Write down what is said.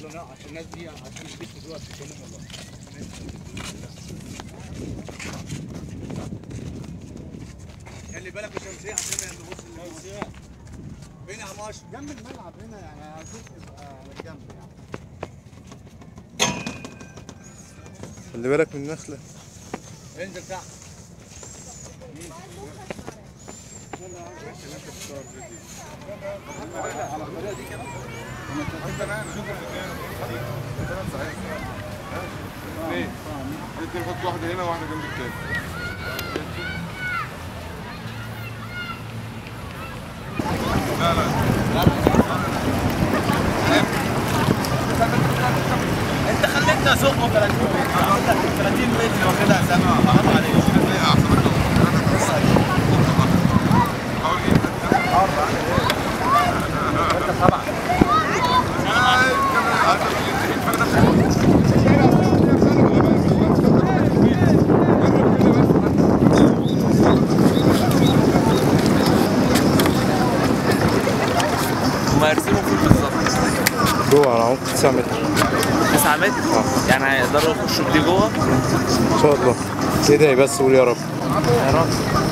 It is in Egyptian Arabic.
يلا عشان الناس دي عشان البيت دلوقتي بتتكلم والله خلي بالك الشمسية عشان نبص الشمسية فين يا عماش؟ جنب الملعب هنا يعني هشوف يبقى على الجنب يعني خلي بالك من النخلة انزل تحت ليه؟ انت نحط واحدة هنا وواحدة جنب التاني لا لا انت خليتنا سوق 30 30 متر واخدها سنة حرام عليك ايه احسن حاول ايه هما يرسموا فين بالظبط؟ جوه على عمق 9 متر 9 متر يعني هيقدروا يخشوا بدي جوه ان شاء الله ادعي بس قول يا رب يا رب